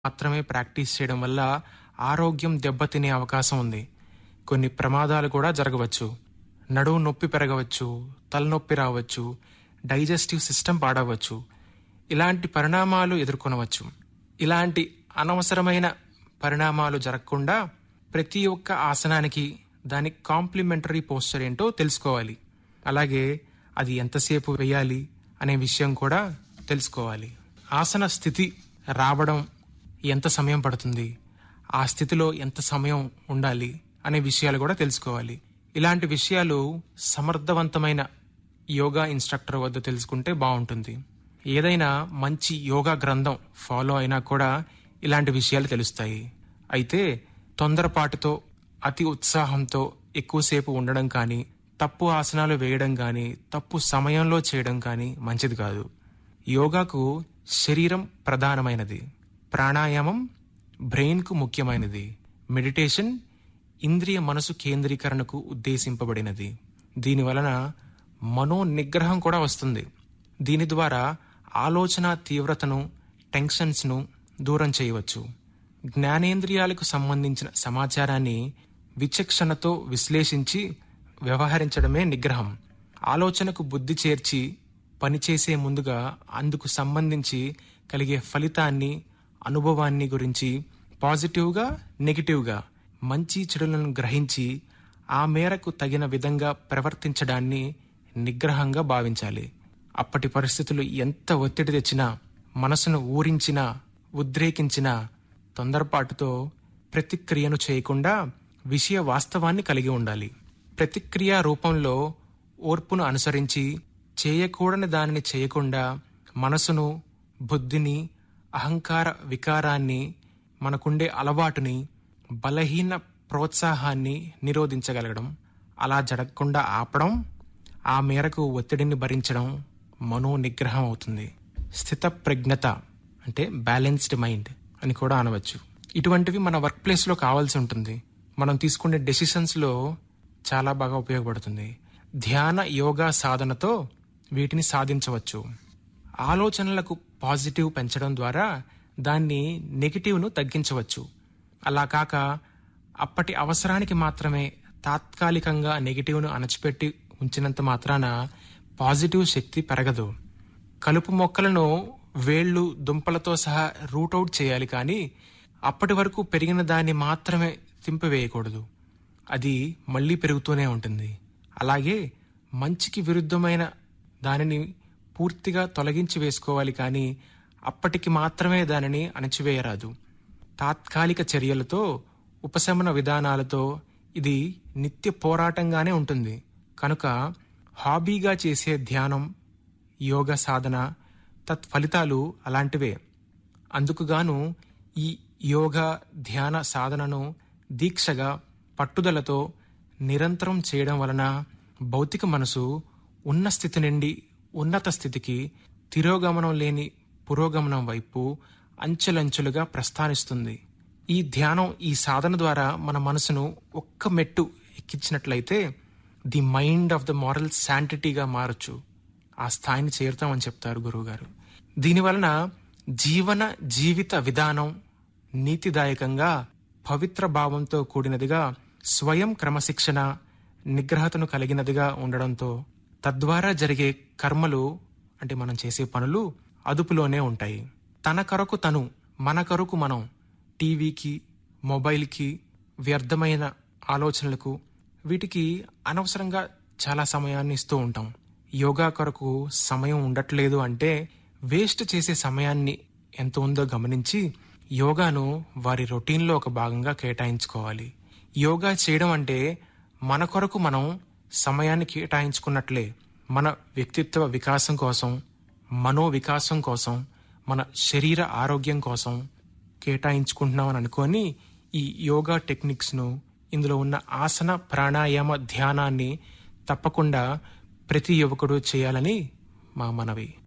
మాత్రమే ప్రాక్టీస్ చేయడం వల్ల ఆరోగ్యం దెబ్బతినే అవకాశం ఉంది కొన్ని ప్రమాదాలు కూడా జరగవచ్చు నడువు నొప్పి పెరగవచ్చు తలనొప్పి రావచ్చు డైజెస్టివ్ సిస్టమ్ పాడవచ్చు ఇలాంటి పరిణామాలు ఎదుర్కొనవచ్చు ఇలాంటి అనవసరమైన పరిణామాలు జరగకుండా ప్రతి ఒక్క ఆసనానికి దాని కాంప్లిమెంటరీ పోస్చర్ ఏంటో తెలుసుకోవాలి అలాగే అది ఎంతసేపు వేయాలి అనే విషయం కూడా తెలుసుకోవాలి ఆసన స్థితి రావడం ఎంత సమయం పడుతుంది ఆ స్థితిలో ఎంత సమయం ఉండాలి అనే విషయాలు కూడా తెలుసుకోవాలి ఇలాంటి విషయాలు సమర్థవంతమైన యోగా ఇన్స్ట్రక్టర్ వద్ద తెలుసుకుంటే బాగుంటుంది ఏదైనా మంచి యోగా గ్రంథం ఫాలో అయినా కూడా ఇలాంటి విషయాలు తెలుస్తాయి అయితే తొందరపాటుతో అతి ఉత్సాహంతో ఎక్కువసేపు ఉండడం కానీ తప్పు ఆసనాలు వేయడం కానీ తప్పు సమయంలో చేయడం కానీ మంచిది కాదు యోగాకు శరీరం ప్రధానమైనది ప్రాణాయామం బ్రెయిన్కు ముఖ్యమైనది మెడిటేషన్ ఇంద్రియ మనసు కేంద్రీకరణకు ఉద్దేశింపబడినది దీని వలన మనో నిగ్రహం కూడా వస్తుంది దీని ద్వారా ఆలోచన తీవ్రతను టెన్షన్స్ను దూరం చేయవచ్చు జ్ఞానేంద్రియాలకు సంబంధించిన సమాచారాన్ని విచక్షణతో విశ్లేషించి వ్యవహరించడమే నిగ్రహం ఆలోచనకు బుద్ధి చేర్చి పనిచేసే ముందుగా అందుకు సంబంధించి కలిగే ఫలితాన్ని అనుభవాన్ని గురించి పాజిటివ్గా నెగిటివ్గా మంచి చెడులను గ్రహించి ఆ మేరకు తగిన విధంగా ప్రవర్తించడాన్ని నిగ్రహంగా భావించాలి అప్పటి పరిస్థితులు ఎంత ఒత్తిడి తెచ్చినా మనసును ఊరించినా ఉద్రేకించినా తొందరపాటుతో ప్రతిక్రియను చేయకుండా విషయ వాస్తవాన్ని కలిగి ఉండాలి ప్రతిక్రియ రూపంలో ఓర్పును అనుసరించి చేయకూడని దానిని చేయకుండా మనసును బుద్ధిని అహంకార వికారాన్ని మనకుండే అలవాటుని బలహీన ప్రోత్సాహాన్ని నిరోధించగలగడం అలా జరగకుండా ఆపడం ఆ మేరకు ఒత్తిడిని భరించడం మనో నిగ్రహం అవుతుంది స్థిత ప్రజ్ఞత అంటే బ్యాలెన్స్డ్ మైండ్ అని కూడా అనవచ్చు ఇటువంటివి మన వర్క్ ప్లేస్లో కావాల్సి ఉంటుంది మనం తీసుకునే డెసిషన్స్లో చాలా బాగా ఉపయోగపడుతుంది ధ్యాన యోగా సాధనతో వీటిని సాధించవచ్చు ఆలోచనలకు పాజిటివ్ పెంచడం ద్వారా దాన్ని నెగిటివ్ను తగ్గించవచ్చు అలా కాక అప్పటి అవసరానికి మాత్రమే తాత్కాలికంగా నెగిటివ్ను అణచిపెట్టి ఉంచినంత మాత్రాన పాజిటివ్ శక్తి పెరగదు కలుపు మొక్కలను వేళ్ళు దుంపలతో సహా రూట్ అవుట్ చేయాలి కానీ అప్పటి వరకు పెరిగిన దాన్ని మాత్రమే తింపివేయకూడదు అది మళ్ళీ పెరుగుతూనే ఉంటుంది అలాగే మంచికి విరుద్ధమైన దానిని పూర్తిగా తొలగించి వేసుకోవాలి కానీ అప్పటికి మాత్రమే దానిని అణచివేయరాదు తాత్కాలిక చర్యలతో ఉపశమన విధానాలతో ఇది నిత్య పోరాటంగానే ఉంటుంది కనుక హాబీగా చేసే ధ్యానం యోగ సాధన తత్ఫలితాలు అలాంటివే అందుకుగాను ఈ యోగ ధ్యాన సాధనను దీక్షగా పట్టుదలతో నిరంతరం చేయడం వలన భౌతిక మనసు ఉన్న స్థితి నుండి ఉన్నత స్థితికి తిరోగమనం లేని పురోగమనం వైపు అంచెలంచెలుగా ప్రస్థానిస్తుంది ఈ ధ్యానం ఈ సాధన ద్వారా మన మనసును ఒక్క మెట్టు ఎక్కించినట్లయితే the mind of the moral శాంటిటీగా మారచ్చు ఆ స్థాయిని చేరుతామని చెప్తారు గురువుగారు దీనివలన జీవన జీవిత విధానం నీతిదాయకంగా పవిత్ర భావంతో కూడినదిగా స్వయం క్రమశిక్షణ నిగ్రహతను కలిగినదిగా ఉండడంతో తద్వారా జరిగే కర్మలు అంటే మనం చేసే పనులు అదుపులోనే ఉంటాయి తన కొరకు తను మన కొరకు మనం టీవీకి మొబైల్కి వ్యర్థమైన ఆలోచనలకు వీటికి అనవసరంగా చాలా సమయాన్ని ఇస్తూ ఉంటాం యోగా కొరకు సమయం ఉండట్లేదు అంటే వేస్ట్ చేసే సమయాన్ని ఎంత ఉందో గమనించి యోగాను వారి రొటీన్లో ఒక భాగంగా కేటాయించుకోవాలి యోగా చేయడం అంటే మన కొరకు మనం సమయాన్ని కేటాయించుకున్నట్లే మన వ్యక్తిత్వ వికాసం కోసం మనో వికాసం కోసం మన శరీర ఆరోగ్యం కోసం కేటాయించుకుంటున్నామని అనుకొని ఈ యోగా టెక్నిక్స్ను ఇందులో ఉన్న ఆసన ప్రాణాయామ ధ్యానాన్ని తప్పకుండా ప్రతి యువకుడు చేయాలని మా మనవి